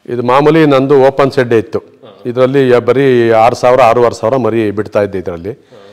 ಇದು ಮಾಮೂಲಿ ನಂದು ಓಪನ್ ಸೆಡ್ಡೆ ಇತ್ತು ಇದರಲ್ಲಿ ಬರೀ ಆರು ಸಾವಿರ ಆರೂವರೆ ಸಾವಿರ ಮರಿ ಬಿಡ್ತಾ ಇದ್ದೆ ಇದರಲ್ಲಿ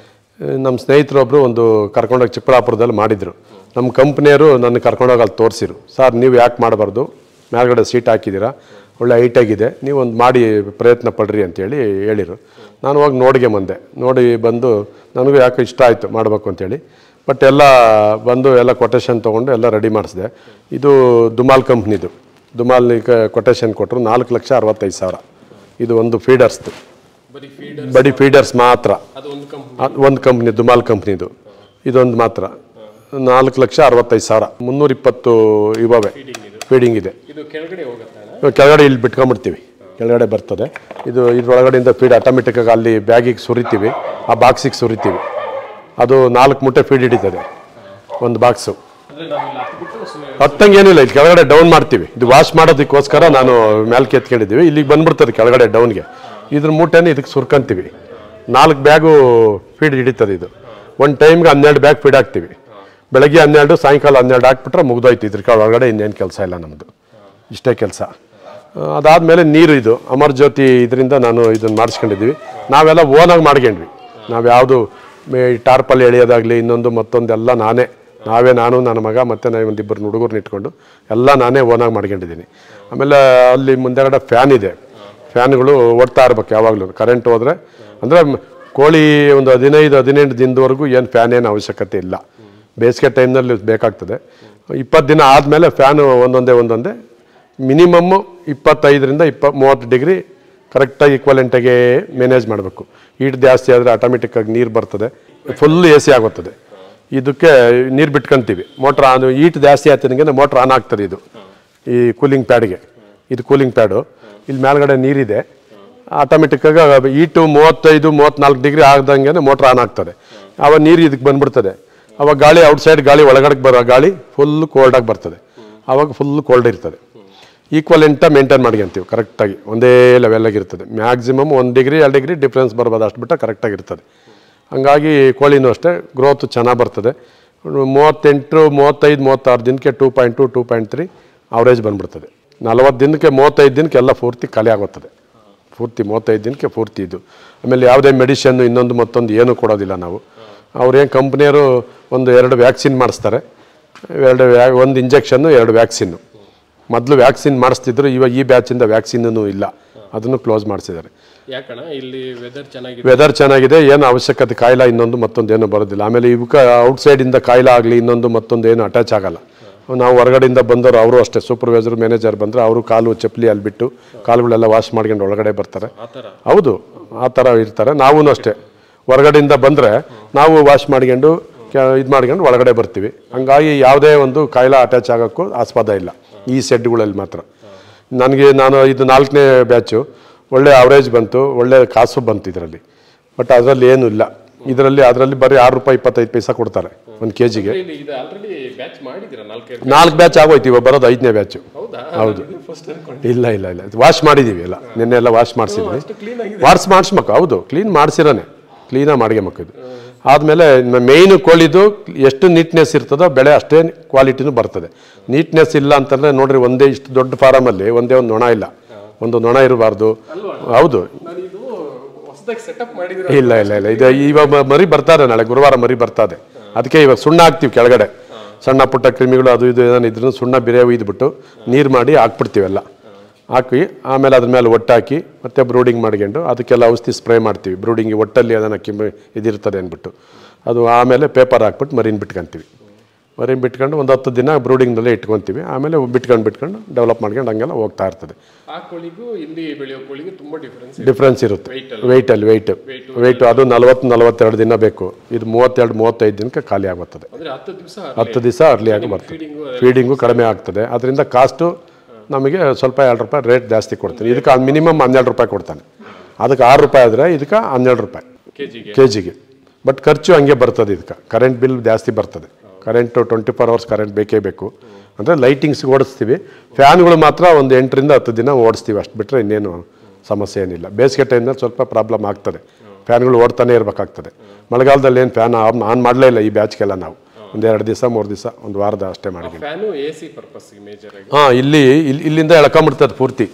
ನಮ್ಮ ಸ್ನೇಹಿತರೊಬ್ಬರು ಒಂದು ಕರ್ಕೊಂಡೋಗಿ ಚಿಕ್ಕಬಳ್ಳಾಪುರದಲ್ಲಿ ಮಾಡಿದರು ನಮ್ಮ ಕಂಪ್ನಿಯವರು ನನ್ನ ಕರ್ಕೊಂಡೋಗಿ ಅಲ್ಲಿ ತೋರಿಸಿರು ಸರ್ ನೀವು ಯಾಕೆ ಮಾಡಬಾರ್ದು ಮೇಲ್ಗಡೆ ಸೀಟ್ ಹಾಕಿದ್ದೀರಾ ಒಳ್ಳೆ ಹೈಟಾಗಿದೆ ನೀವು ಒಂದು ಮಾಡಿ ಪ್ರಯತ್ನ ಪಡ್ರಿ ಅಂತೇಳಿ ಹೇಳಿರು ನಾನು ಹೋಗಿ ನೋಡಿಗೆ ಬಂದೆ ನೋಡಿ ಬಂದು ನನಗೂ ಯಾಕೆ ಇಷ್ಟ ಆಯಿತು ಮಾಡಬೇಕು ಅಂತೇಳಿ ಬಟ್ ಎಲ್ಲ ಬಂದು ಎಲ್ಲ ಕೊಟೇಶನ್ ತೊಗೊಂಡು ಎಲ್ಲ ರೆಡಿ ಮಾಡಿಸಿದೆ ಇದು ದುಮಾಲ್ ಕಂಪ್ನಿದು ದುಮಾಲ್ ಕೊಟೇಶನ್ ಕೊಟ್ಟರು ನಾಲ್ಕು ಲಕ್ಷ ಅರವತ್ತೈದು ಸಾವಿರ ಇದು ಒಂದು ಫೀಡರ್ಸ್ದು ಬರೀ ಫೀಡರ್ ಬಡಿ ಫೀಡರ್ಸ್ ಮಾತ್ರ ಅದು ಒಂದು ಕಂಪ್ನಿ ಅದ್ ಒಂದು ಕಂಪ್ನಿ ದುಮಾಲ್ ಕಂಪ್ನಿದು ಇದೊಂದು ಮಾತ್ರ ನಾಲ್ಕು ಲಕ್ಷ ಅರವತ್ತೈದು ಸಾವಿರ ಮುನ್ನೂರ ಇಪ್ಪತ್ತು ಇವಾವೆ ಫೀಡಿಂಗ್ ಇದೆ ಇದು ಕೆಳಗಡೆ ಹೋಗುತ್ತೆ ಅಣ್ಣ ಇವಾಗ ಕೆಳಗಡೆ ಇಲ್ಲಿ ಬಿಟ್ಕೊಂಬಿಡ್ತೀವಿ ಕೆಳಗಡೆ ಬರ್ತದೆ ಇದು ಇದ್ರೊಳಗಡೆಯಿಂದ ಫೀಡ್ ಆಟೋಮೆಟಿಕ್ಕಾಗಿ ಅಲ್ಲಿ ಬ್ಯಾಗಿಗೆ ಸುರಿತೀವಿ ಆ ಬಾಕ್ಸಿಗೆ ಸುರಿತೀವಿ ಅದು ನಾಲ್ಕು ಮುಟ್ಟೆ ಫೀಡ್ ಹಿಡಿತದೆ ಒಂದು ಬಾಕ್ಸು ಅಂದ್ರೆ ನಾವು ಇಲ್ಲಿ ಹತ್ಬಿಟ್ಟು ಸುಮ್ಮನೆ ಹತ್ತಂಗೆ ಏನಿಲ್ಲ ಇಲ್ಲಿ ಕೆಳಗಡೆ ಡೌನ್ ಮಾಡ್ತೀವಿ ಇದು ವಾಶ್ ಮಾಡೋದಕ್ಕೋಸ್ಕರ ನಾನು ಮೇಲ್ಕೆ ಎತ್ಕೊಂಡಿದ್ದೀವಿ ಇಲ್ಲಿಗೆ ಬಂದ್ಬಿಡ್ತದೆ ಕೆಳಗಡೆ ಡೌನ್ಗೆ ಇದ್ರ ಮೂಟೆನ ಇದಕ್ಕೆ ಸುರ್ಕೊಂತೀವಿ ನಾಲ್ಕು ಬ್ಯಾಗು ಫೀಡ್ ಹಿಡಿತದೆ ಇದು ಒಂದು ಟೈಮ್ಗೆ ಹನ್ನೆರಡು ಬ್ಯಾಗ್ ಫೀಡ್ ಹಾಕ್ತೀವಿ ಬೆಳಗ್ಗೆ ಹನ್ನೆರಡು ಸಾಯಂಕಾಲ ಹನ್ನೆರಡು ಹಾಕ್ಬಿಟ್ರೆ ಮುಗ್ದೋಯ್ತು ಇದ್ರ ಒಳಗಡೆ ಇನ್ನೇನು ಕೆಲಸ ಇಲ್ಲ ನಮ್ಮದು ಇಷ್ಟೇ ಕೆಲಸ ಅದಾದಮೇಲೆ ನೀರು ಇದು ಅಮರ್ ಜ್ಯೋತಿ ಇದರಿಂದ ನಾನು ಇದನ್ನು ಮಾಡಿಸ್ಕೊಂಡಿದ್ದೀವಿ ನಾವೆಲ್ಲ ಓನಾಗಿ ಮಾಡ್ಕೊಂಡ್ವಿ ನಾವು ಯಾವುದು ಟಾರ್ಪಲ್ ಎಳೆಯೋದಾಗಲಿ ಇನ್ನೊಂದು ಮತ್ತೊಂದೆಲ್ಲ ನಾನೇ ನಾವೇ ನಾನು ನನ್ನ ಮಗ ಮತ್ತು ನಾನು ಒಂದಿಬ್ಬರು ಹುಡುಗರನ್ನ ಇಟ್ಕೊಂಡು ಎಲ್ಲ ನಾನೇ ಓನಾಗಿ ಮಾಡ್ಕೊಂಡಿದ್ದೀನಿ ಆಮೇಲೆ ಅಲ್ಲಿ ಮುಂದೆಗಡೆ ಫ್ಯಾನ್ ಇದೆ ಫ್ಯಾನ್ಗಳು ಓಡ್ತಾ ಇರ್ಬೇಕು ಯಾವಾಗಲೂ ಕರೆಂಟ್ ಹೋದರೆ ಅಂದರೆ ಕೋಳಿ ಒಂದು ಹದಿನೈದು ಹದಿನೆಂಟು ದಿನದವರೆಗೂ ಏನು ಫ್ಯಾನ್ ಏನು ಅವಶ್ಯಕತೆ ಇಲ್ಲ ಬೇಸಿಗೆ ಟೈಮ್ನಲ್ಲಿ ಬೇಕಾಗ್ತದೆ ಇಪ್ಪತ್ತು ದಿನ ಆದಮೇಲೆ ಫ್ಯಾನು ಒಂದೊಂದೇ ಒಂದೊಂದೇ ಮಿನಿಮಮ್ಮು ಇಪ್ಪತ್ತೈದರಿಂದ ಇಪ್ಪ ಮೂವತ್ತು ಡಿಗ್ರಿ ಕರೆಕ್ಟಾಗಿ ಈಕ್ವಲೆಂಟಾಗೆ ಮ್ಯಾನೇಜ್ ಮಾಡಬೇಕು ಹೀಟ್ ಜಾಸ್ತಿ ಆದರೆ ಆಟೋಮೆಟಿಕ್ಕಾಗಿ ನೀರು ಬರ್ತದೆ ಫುಲ್ ಎ ಸಿ ಆಗುತ್ತದೆ ಇದಕ್ಕೆ ನೀರು ಬಿಟ್ಕೊಂತೀವಿ ಮೋಟ್ರ್ ಆನ್ ಹೀಟ್ ಜಾಸ್ತಿ ಆಗ್ತದಂಗೆ ಮೋಟ್ರ್ ಆನ್ ಆಗ್ತದೆ ಇದು ಈ ಕೂಲಿಂಗ್ ಪ್ಯಾಡ್ಗೆ ಇದು ಕೂಲಿಂಗ್ ಪ್ಯಾಡು ಇಲ್ಲಿ ಮೇಲ್ಗಡೆ ನೀರಿದೆ ಆಟೋಮೆಟಿಕ್ಕಾಗಿ ಈಟು ಮೂವತ್ತೈದು ಮೂವತ್ತ್ನಾಲ್ಕು ಡಿಗ್ರಿ ಆಗ್ದಂಗೆ ಮೋಟ್ರ್ ಆನ್ ಆಗ್ತದೆ ಆವಾಗ ನೀರು ಇದಕ್ಕೆ ಬಂದ್ಬಿಡ್ತದೆ ಅವಾಗ ಗಾಳಿ ಔಟ್ಸೈಡ್ ಗಾಳಿ ಒಳಗಡೆ ಬರೋ ಗಾಳಿ ಫುಲ್ ಕೋಲ್ಡಾಗಿ ಬರ್ತದೆ ಆವಾಗ ಫುಲ್ ಕೋಲ್ಡ್ ಇರ್ತದೆ ಈಕ್ವಲೆಂಟ ಮೇಂಟೈನ್ ಮಾಡ್ಕೊಂತೀವಿ ಕರೆಕ್ಟಾಗಿ ಒಂದೇ ಲೆವೆಲಾಗಿ ಇರ್ತದೆ ಮ್ಯಾಕ್ಸಿಮಮ್ ಒಂದು ಡಿಗ್ರಿ ಎರಡು ಡಿಗ್ರಿ ಡಿಫ್ರೆನ್ಸ್ ಬರ್ಬೋದು ಅಷ್ಟು ಬಿಟ್ಟರೆ ಕರೆಕ್ಟಾಗಿ ಇರ್ತದೆ ಹಂಗಾಗಿ ಕೋಳಿನೂ ಅಷ್ಟೇ ಗ್ರೋತ್ ಚೆನ್ನಾಗಿ ಬರ್ತದೆ ಮೂವತ್ತೆಂಟು ಮೂವತ್ತೈದು ಮೂವತ್ತಾರು ದಿನಕ್ಕೆ two point two two point three average ಬಂದ್ಬಿಡ್ತದೆ ನಲವತ್ತು ದಿನಕ್ಕೆ ಮೂವತ್ತೈದು ದಿನಕ್ಕೆ ಎಲ್ಲ ಪೂರ್ತಿ ಖಾಲಿ ಆಗುತ್ತದೆ ಪೂರ್ತಿ ಮೂವತ್ತೈದು ದಿನಕ್ಕೆ ಪೂರ್ತಿ ಇದು ಆಮೇಲೆ ಯಾವುದೇ ಮೆಡಿಷನ್ ಇನ್ನೊಂದು ಮತ್ತೊಂದು ಏನೂ ಕೊಡೋದಿಲ್ಲ ನಾವು ಅವ್ರೇನು ಕಂಪ್ನಿಯವರು ಒಂದು ಎರಡು ವ್ಯಾಕ್ಸಿನ್ ಮಾಡಿಸ್ತಾರೆ ಎರಡು ವ್ಯಾ ಒಂದು ಇಂಜೆಕ್ಷನ್ನು ಎರಡು ವ್ಯಾಕ್ಸಿನ್ನು ಮೊದಲು ವ್ಯಾಕ್ಸಿನ್ ಮಾಡಿಸ್ತಿದ್ರು ಇವಾಗ ಈ ಬ್ಯಾಚಿಂದ ವ್ಯಾಕ್ಸಿನ್ನೂ ಇಲ್ಲ ಅದನ್ನು ಕ್ಲೋಸ್ ಮಾಡಿಸಿದ್ದಾರೆ ಯಾಕಣ್ಣ ಇಲ್ಲಿ ವೆದರ್ ಚೆನ್ನಾಗಿದೆ ವೆದರ್ ಚೆನ್ನಾಗಿದೆ ಏನು ಅವಶ್ಯಕತೆ ಕಾಯಿಲೆ ಇನ್ನೊಂದು ಮತ್ತೊಂದು ಏನು ಬರೋದಿಲ್ಲ ಆಮೇಲೆ ಇವಕ್ಕೆ ಔಟ್ಸೈಡಿಂದ ಕಾಯಿಲೆ ಆಗಲಿ ಇನ್ನೊಂದು ಮತ್ತೊಂದು ಏನು ಅಟ್ಯಾಚ್ ಆಗಲ್ಲ ನಾವು ಹೊರಗಡೆಯಿಂದ ಬಂದವರು ಅವರು ಅಷ್ಟೇ ಸೂಪರ್ವೈಸರ್ ಮ್ಯಾನೇಜರ್ ಬಂದರೆ ಅವರು ಕಾಲು ಚಪ್ಪಲಿ ಅಲ್ಲಿ ಬಿಟ್ಟು ಕಾಲುಗಳೆಲ್ಲ ವಾಶ್ ಮಾಡ್ಕೊಂಡು ಒಳಗಡೆ ಬರ್ತಾರೆ ಆ ಥರ ಹೌದು ಆ ಥರ ಇರ್ತಾರೆ ನಾವೂ ಅಷ್ಟೇ ಹೊರಗಡೆಯಿಂದ ಬಂದರೆ ನಾವು ವಾಶ್ ಮಾಡ್ಕೊಂಡು ಇದು ಮಾಡ್ಕೊಂಡು ಒಳಗಡೆ ಬರ್ತೀವಿ ಹಂಗಾಗಿ ಯಾವುದೇ ಒಂದು ಕಾಯಿಲೆ ಅಟ್ಯಾಚ್ ಆಗೋಕ್ಕೂ ಆಸ್ಪದ ಇಲ್ಲ ಈ ಸೆಡ್ಗಳಲ್ಲಿ ಮಾತ್ರ ನನಗೆ ನಾನು ಇದು ನಾಲ್ಕನೇ ಬ್ಯಾಚು ಒಳ್ಳೆ ಅವರೇಜ್ ಬಂತು ಒಳ್ಳೆ ಕಾಸು ಬಂತು ಇದರಲ್ಲಿ ಬಟ್ ಅದರಲ್ಲಿ ಏನೂ ಇಲ್ಲ ಇದರಲ್ಲಿ ಅದರಲ್ಲಿ ಬರೀ ಆರು ರೂಪಾಯಿ ಇಪ್ಪತ್ತೈದು ಪೈಸೆ ಕೊಡ್ತಾರೆ ಒಂದು ಕೆ ಜಿಗೆ ಇಲ್ಲಿ ಇದು ಆಲ್ರೆಡಿ ಬ್ಯಾಚ್ ಮಾಡಿದ್ದೀರಾ ನಾಲ್ಕೈದು ನಾಲ್ಕು ಬ್ಯಾಚ್ ಆಗೋಯ್ತು ಇವಾಗ ಬರೋದು ಐದನೇ ಬ್ಯಾಚು ಹೌದಾ ಹೌದು. ಫಸ್ಟ್ ಅನ್ಕೊಂಡು ಇಲ್ಲ ಇಲ್ಲ ಇಲ್ಲ ವಾಶ್ ಮಾಡಿದ್ದೀವಿ ಎಲ್ಲ ನಿನ್ನೆ ಎಲ್ಲ ವಾಶ್ ಮಾಡಿಸಿದ್ವಿ ಅಷ್ಟು ಕ್ಲೀನ್ ಆಗಿದೆ ವಾರ್ಸ್ ಮಾಡಿಸ್ಬೇಕು ಹೌದು ಕ್ಲೀನ್ ಮಾಡಿಸಿರೋನೆ ಕ್ಲೀನಾಗಿ ಮಾಡ್ಕೊಬೇಕು ಇದು ಆದಮೇಲೆ ಮೇಯ್ನು ಕೋಳಿದು ಎಷ್ಟು ನೀಟ್ನೆಸ್ ಇರ್ತದೋ ಬೆಳೆ ಅಷ್ಟೇ ಕ್ವಾಲಿಟಿನೂ ಬರ್ತದೆ ನೀಟ್ನೆಸ್ ಇಲ್ಲ ಅಂತಂದರೆ ನೋಡ್ರಿ ಒಂದೇ ಇಷ್ಟು ದೊಡ್ಡ ಫಾರಮಲ್ಲಿ ಒಂದೇ ಒಂದು ನೊಣ ಇಲ್ಲ ಒಂದು ನೊಣ ಇರಬಾರ್ದು ಹೌದು ನಾನು ಇದು ಹೊಸದಾಗಿ ಸೆಟಪ್ ಮಾಡಿದ್ರೆ ಇಲ್ಲ ಇಲ್ಲ ಇಲ್ಲ ಇದು ಇವಾಗ ಮ- ಮರಿ ಬರ್ತಾರೆ ನಾಳೆ ಗುರುವಾರ ಮರಿ ಬರ್ತದೆ ಅದಕ್ಕೆ ಇವಾಗ ಸುಣ್ಣ ಹಾಕ್ತೀವಿ ಕೆಳಗಡೆ ಸಣ್ಣ ಪುಟ್ಟ ಕ್ರಿಮಿಗಳು ಅದು ಇದು ಏನಾದ್ರು ಇದ್ರೂ ಸುಣ್ಣ ಬಿರೆ ಒಯ್ದುಬಿಟ್ಟು ನೀರು ಮಾಡಿ ಹಾಕ್ಬಿಡ್ತೀವೆಲ್ಲ ಹಾಕಿ ಆಮೇಲೆ ಅದ್ರ ಮೇಲೆ ಒಟ್ಟಾಕಿ ಮತ್ತೆ ಬ್ರೂಡಿಂಗ್ ಮಾಡ್ಕೊಂಡು ಅದಕ್ಕೆಲ್ಲ ಔಷಧಿ ಸ್ಪ್ರೇ ಮಾಡ್ತೀವಿ ಬ್ರೂಡಿಂಗ್ ಒಟ್ಟಲ್ಲಿ ಅದನ್ನು ಕಿಮ್ಮಿ ಇದಿರ್ತದೆ ಅಂದ್ಬಿಟ್ಟು ಅದು ಆಮೇಲೆ ಪೇಪರ್ ಹಾಕ್ಬಿಟ್ಟು ಮರಿನ ಬಿಟ್ಕೊಂತೀವಿ ಮರಿನ ಬಿಟ್ಕೊಂಡು ಒಂದು ಹತ್ತು ದಿನ ಬ್ರೂಡಿಂಗ್ನಲ್ಲೇ ಇಟ್ಕೊತೀವಿ ಆಮೇಲೆ ಬಿಟ್ಕೊಂಡು ಬಿಟ್ಕೊಂಡು ಡೆವಲಪ್ ಮಾಡ್ಕೊಂಡು ಹಂಗೆಲ್ಲ ಹೋಗ್ತಾ ಇರ್ತದೆ ಆ ಕೋಳಿಗೂ ಇಲ್ಲಿ ಬೆಳೆಯೋ ಕೋಳಿಗೂ ತುಂಬಾ ಡಿಫ್ರೆನ್ಸ್ ಡಿಫ್ರೆನ್ಸ್ ಇರುತ್ತೆ Weight ವೆಯ್ಟಲ್ಲಿ ವೆಯ್ಟ್ ವೆಯ್ಟ್ ಅದು ನಲವತ್ತು ನಲವತ್ತೆರಡು ದಿನ ಬೇಕು ಇದು ಮೂವತ್ತೆರಡು ಮೂವತ್ತೈದು ದಿನಕ್ಕೆ ಖಾಲಿ ಆಗುತ್ತದೆ ಅಂದ್ರೆ ಹತ್ತು ದಿವಸ ಹತ್ತು ದಿವಸ ಅರ್ಲಿ ಆಗಿ ಬರ್ತದೆ ಫೀಡಿಂಗು ಫೀಡಿಂಗು ಕಡಿಮೆ ಆಗ್ತದೆ ಅದರಿಂದ ಕಾಸ್ಟು ನಮಗೆ ಸ್ವಲ್ಪ ಎರಡು ರೂಪಾಯಿ ರೇಟ್ ಜಾಸ್ತಿ ಕೊಡ್ತೀನಿ ಇದಕ್ಕೆ ಮಿನಿಮಮ್ ಹನ್ನೆರಡು ರೂಪಾಯಿ ಕೊಡ್ತಾನೆ ಅದಕ್ಕೆ ಆರು ರೂಪಾಯಿ ಆದರೆ ಇದಕ್ಕೆ ಹನ್ನೆರಡು ರೂಪಾಯಿ ಕೆಜಿಗೆ ಕೆ ಜಿಗೆ ಬಟ್ ಖರ್ಚು ಹಂಗೆ ಬರ್ತದೆ ಇದಕ್ಕೆ ಕರೆಂಟ್ ಬಿಲ್ ಜಾಸ್ತಿ ಬರ್ತದೆ current twenty four hours current ಬೇಕೇ ಬೇಕು ಅಂದರೆ ಲೈಟಿಂಗ್ಸ್ಗೆ ಓಡಿಸ್ತೀವಿ ಫ್ಯಾನ್ಗಳು ಮಾತ್ರ ಒಂದು ಎಂಟರಿಂದ ಹತ್ತು ದಿನ ಓಡಿಸ್ತೀವಿ ಅಷ್ಟು ಬಿಟ್ಟರೆ ಇನ್ನೇನು ಸಮಸ್ಯೆ ಏನಿಲ್ಲ ಬೇಸಿಗೆ ಟೈಮ್ನಲ್ಲಿ ಸ್ವಲ್ಪ ಪ್ರಾಬ್ಲಮ್ ಆಗ್ತದೆ ಫ್ಯಾನ್ಗಳು ಓಡ್ತಾನೆ ಇರಬೇಕಾಗ್ತದೆ ಮಳೆಗಾಲದಲ್ಲಿ ಏನು ಫ್ಯಾನ್ ಆನ್ ಆನ್ ಮಾಡಲೇ ಇಲ್ಲ ಈ ಬ್ಯಾಚ್ಗೆಲ್ಲ ನಾವು ಒಂದು ಎರಡು ದಿವಸ ಮೂರು ದಿವಸ ಒಂದು ವಾರದ ಅಷ್ಟೇ ಮಾಡಿದ್ದೀನಿ fan A C purpose major ಆಗಿ ಹಾಂ ಇಲ್ಲಿ ಇಲ್ಲಿ- ಇಲ್ಲಿಂದ ಎಳ್ಕೊಂಬಿಡ್ತದೆ ಪೂರ್ತಿ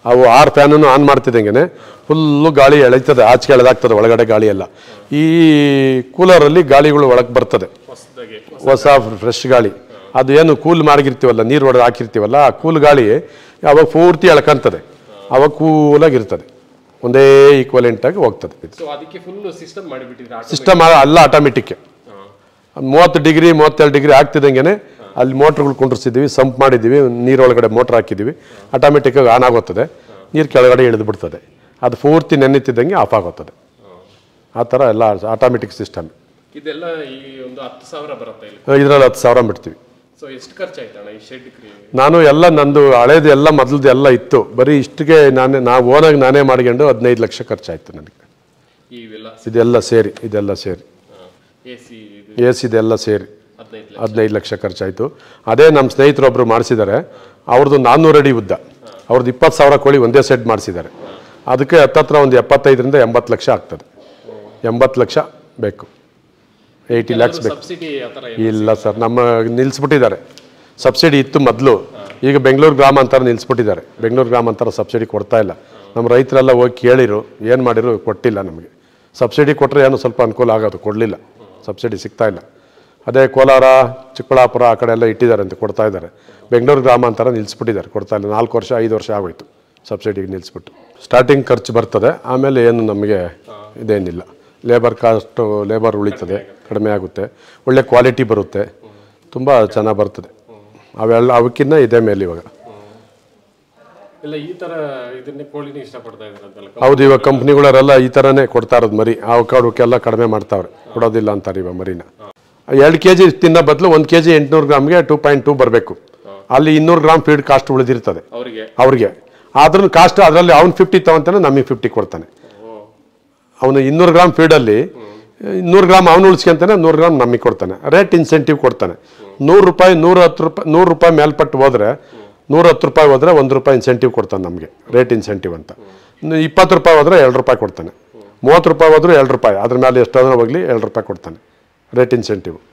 ಅವು ಆರು ಫ್ಯಾನನ್ನು ಆನ್ ಮಾಡ್ತಿದ್ದಂಗೆ ಫುಲ್ಲು ಗಾಳಿ ಎಳೀತದೆ ಆಚೆ ಎಳೆದಾಗ್ತದೆ ಒಳಗಡೆ ಗಾಳಿ ಎಲ್ಲ ಈ ಕೂಲರಲ್ಲಿ ಗಾಳಿಗಳು ಒಳಗೆ ಬರ್ತದೆ ಹೊಸದಾಗಿ ಹೊಸ ಫ್ರೆಶ್ ಗಾಳಿ ಅದು ಏನು ಕೂಲ್ ಮಾಡಿರ್ತೀವಲ್ಲ ನೀರು ಹೊಡೆದು ಹಾಕಿರ್ತೀವಲ್ಲ ಆ ಕೂಲ್ ಗಾಳಿ ಅವಾಗ ಪೂರ್ತಿ ಎಳ್ಕಂತದೆ ಅವಾಗ ಕೂಲಾಗಿರ್ತದೆ ಒಂದೇ ಈಕ್ವಲೆಂಟಾಗಿ ಹೋಗ್ತದೆ ಸೊ ಅದಕ್ಕೆ ಫುಲ್ ಸಿಸ್ಟಮ್ ಮಾಡಿಬಿಟ್ಟಿದ್ರೆ ಆಟೋ ಸಿಸ್ಟಮ್ ಅಲ್ಲ ಆಟೋಮೆಟಿಕ್ ಮೂವತ್ತು ಡಿಗ್ರಿ ಮೂವತ್ತೆರಡು ಡಿಗ್ರಿ ಆಗ್ತಿದ್ದಂಗೆ ಅಲ್ಲಿ ಮೋಟ್ರ್ಗಳು ಕುಂಡ್ರಿಸಿದ್ದೀವಿ ಸಂಪ್ ಮಾಡಿದ್ದೀವಿ ನೀರೊಳಗಡೆ ಮೋಟ್ರ್ ಹಾಕಿದ್ದೀವಿ ಆಟೋಮೆಟಿಕ್ಕಾಗಿ ಆನ್ ಆಗೋತ್ತದೆ ನೀರು ಕೆಳಗಡೆ ಇಳಿದು ಬಿಡ್ತದೆ ಅದು ಪೂರ್ತಿ ನೆನ್ನಿತ್ತಿದ್ದಂಗೆ ಆಫ್ ಆಗೋತ್ತದೆ ಆ ಥರ ಎಲ್ಲ ಆಟೋಮೆಟಿಕ್ ಸಿಸ್ಟಮ್ ಇದೆಲ್ಲ ಈ ಒಂದು ಹತ್ತು ಸಾವಿರ ಬರುತ್ತೆ ಇಲ್ಲಿ ಇದರಲ್ಲಿ ಹತ್ತು ಸಾವಿರ ಬಿಡ್ತೀವಿ ಸೊ ಎಷ್ಟು ಖರ್ಚಾಯ್ತಣ್ಣ ಈ ಶೆಡ್ ಕ್ರಿಯೇ ನಾನು ಎಲ್ಲ ನಂದು ಹಳೇದು ಎಲ್ಲ ಮೊದಲದು ಎಲ್ಲ ಇತ್ತು ಬರೀ ಇಷ್ಟಿಗೆ ನಾನೇ ನಾವು ಓನಾಗಿ ನಾನೇ ಮಾಡ್ಕೊಂಡು ಹದಿನೈದು ಲಕ್ಷ ಖರ್ಚಾಯ್ತು ನನಗೆ ಇವೆಲ್ಲ ಇದೆಲ್ಲ ಸೇರಿ ಇದೆಲ್ಲ ಸೇರಿ ಎ ಸಿ ಇದು ಎ ಇದೆಲ್ಲ ಸೇರಿ ಹದಿನೈದು ಲಕ್ಷ ಹದಿನೈದು ಲಕ್ಷ ಖರ್ಚಾಯಿತು ಅದೇ ನಮ್ಮ ಸ್ನೇಹಿತರೊಬ್ಬರು ಮಾಡಿಸಿದ್ದಾರೆ ಅವ್ರದ್ದು ನಾನ್ನೂರು ಅಡಿ ಉದ್ದ ಅವ್ರದ್ದು ಇಪ್ಪತ್ತು ಸಾವಿರ ಕೋಳಿ ಒಂದೇ ಸೆಟ್ ಮಾಡಿಸಿದ್ದಾರೆ ಅದಕ್ಕೆ ಹತ್ತತ್ರ ಒಂದು ಎಪ್ಪತ್ತೈದರಿಂದ ಎಂಬತ್ತು ಲಕ್ಷ ಆಗ್ತದೆ ಎಂಬತ್ತು ಲಕ್ಷ ಬೇಕು ಏಯ್ಟಿ ಲ್ಯಾಕ್ಸ್ ಬೇಕು ಸಬ್ಸಿಡಿ ಆ ಥರ ಇಲ್ಲ ಸರ್ ನಮ್ಮ ನಿಲ್ಲಿಸ್ಬಿಟ್ಟಿದ್ದಾರೆ ಸಬ್ಸಿಡಿ ಇತ್ತು ಮೊದಲು ಈಗ ಬೆಂಗಳೂರು ಗ್ರಾಮಾಂತರ ನಿಲ್ಲಿಸ್ಬಿಟ್ಟಿದ್ದಾರೆ ಬೆಂಗಳೂರು ಗ್ರಾಮಾಂತರ ಸಬ್ಸಿಡಿ ಕೊಡ್ತಾ ಇಲ್ಲ ನಮ್ಮ ರೈತರೆಲ್ಲ ಹೋಗಿ ಕೇಳಿರು ಏನು ಮಾಡಿರು ಕೊಟ್ಟಿಲ್ಲ ನಮಗೆ ಸಬ್ಸಿಡಿ ಕೊಟ್ಟರೆ ಏನೋ ಸ್ವಲ್ಪ ಅನುಕೂಲ ಆಗೋದು ಕೊಡಲಿಲ್ಲ ಸಬ್ಸಿಡಿ ಸಿಗ್ತಾ ಇಲ್ಲ ಅದೇ ಕೋಲಾರ ಚಿಕ್ಕಬಳ್ಳಾಪುರ ಆ ಕಡೆ ಎಲ್ಲ ಇಟ್ಟಿದ್ದಾರೆ ಅಂತ ಕೊಡ್ತಾ ಇದ್ದಾರೆ ಬೆಂಗಳೂರು ಗ್ರಾಮಾಂತರ ನಿಲ್ಲಿಸ್ಬಿಟ್ಟಿದ್ದಾರೆ ಕೊಡ್ತಾ ಇಲ್ಲ ನಾಲ್ಕು ವರ್ಷ ಐದು ವರ್ಷ ಆಗೋಯ್ತು ಸಬ್ಸಿಡಿಗೆ ನಿಲ್ಲಿಸ್ಬಿಟ್ಟು ಸ್ಟಾರ್ಟಿಂಗ್ ಖರ್ಚು ಬರ್ತದೆ ಆಮೇಲೆ ಏನು ನಮಗೆ ಇದೇನಿಲ್ಲ ಲೇಬರ್ ಕಾಸ್ಟು ಲೇಬರ್ ಉಳಿತದೆ ಕಡಿಮೆ ಆಗುತ್ತೆ ಒಳ್ಳೆ ಕ್ವಾಲಿಟಿ ಬರುತ್ತೆ ತುಂಬ ಚೆನ್ನಾಗಿ ಬರ್ತದೆ ಅವೆಲ್ಲ ಅವಕ್ಕಿಂತ ಇದೇ ಮೇಲೆ ಇವಾಗ ಇಲ್ಲ ಈ ತರ ಇದನ್ನೇ ಕೋಳಿನೇ ಇಷ್ಟಪಡ್ತಾ ಇದ್ದಾರೆ ಅಂತಲ್ಲ ಹೌದು ಇವಾಗ ಕಂಪ್ನಿಗಳವರೆಲ್ಲ ಈ ಥರನೇ ಕೊಡ್ತಾ ಇರೋದು ಮರಿ ಆ ಅವಕ್ಕೆಲ್ಲ ಕಡಿಮೆ ಮಾಡ್ತಾವ್ರೆ ಕೊಡೋದಿಲ್ಲ ಅಂತಾರೆ ಇವಾಗ ಮರಿನ ಎರಡು ಕೆ ಜಿ ತಿನ್ನೋ ಬದಲು ಒಂದು ಕೆ ಜಿ ಎಂಟುನೂರು ಗ್ರಾಮ್ಗೆ ಟೂ ಪಾಯಿಂಟ್ ಟೂ ಬರಬೇಕು ಅಲ್ಲಿ ಇನ್ನೂರು ಗ್ರಾಮ್ ಫೀಡ್ ಕಾಸ್ಟ್ ಉಳಿದಿರ್ತದೆ ಅವರಿಗೆ ಅವ್ರಿಗೆ ಅದ್ರ ಕಾಸ್ಟ್ ಅದರಲ್ಲಿ ಅವ್ನು ಫಿಫ್ಟಿ ತಗೊಂತಾನೆ ನಮಗೆ ಫಿಫ್ಟಿ ಕೊಡ್ತಾನೆ ಅವನು ಇನ್ನೂರು ಗ್ರಾಮ್ ಫೀಡಲ್ಲಿ ನೂರು ಗ್ರಾಮ್ ಅವನು ಉಳಿಸ್ಕೊಂತಾನೆ ನೂರು ಗ್ರಾಮ್ ನಮಗೆ ಕೊಡ್ತಾನೆ ರೇಟ್ ಇನ್ಸೆಂಟಿವ್ ಕೊಡ್ತಾನೆ ನೂರು ರೂಪಾಯಿ ನೂರ ಹತ್ತು ರೂಪಾಯಿ ನೂರು ರೂಪಾಯಿ ಮೇಲ್ಪಟ್ಟು ಹೋದ್ರೆ ನೂರ ಹತ್ತು ರೂಪಾಯಿ ಹೋದ್ರೆ ಒಂದು ರೂಪಾಯಿ ಇನ್ಸೆಂಟಿವ್ ಕೊಡ್ತಾನೆ ನಮಗೆ ರೇಟ್ ಇನ್ಸೆಂಟಿವ್ ಅಂತ ಇನ್ನು ಇಪ್ಪತ್ತು ರೂಪಾಯಿ ಹೋದ್ರೆ ಎರಡು ರೂಪಾಯಿ ಕೊಡ್ತಾನೆ ಮೂವತ್ತು ರೂಪಾಯಿ ಹೋದ್ರೆ ಎರಡು ರೂಪಾಯಿ ಅದ್ರ ಮೇಲೆ ಎಷ್ಟಾದ್ರೂ ಹೋಗಲಿ ಎರಡು ರೂಪಾಯಿ ಕೊಡ್ತಾನೆ ರೇಟ್ ಇನ್ಸೆಂಟಿವ್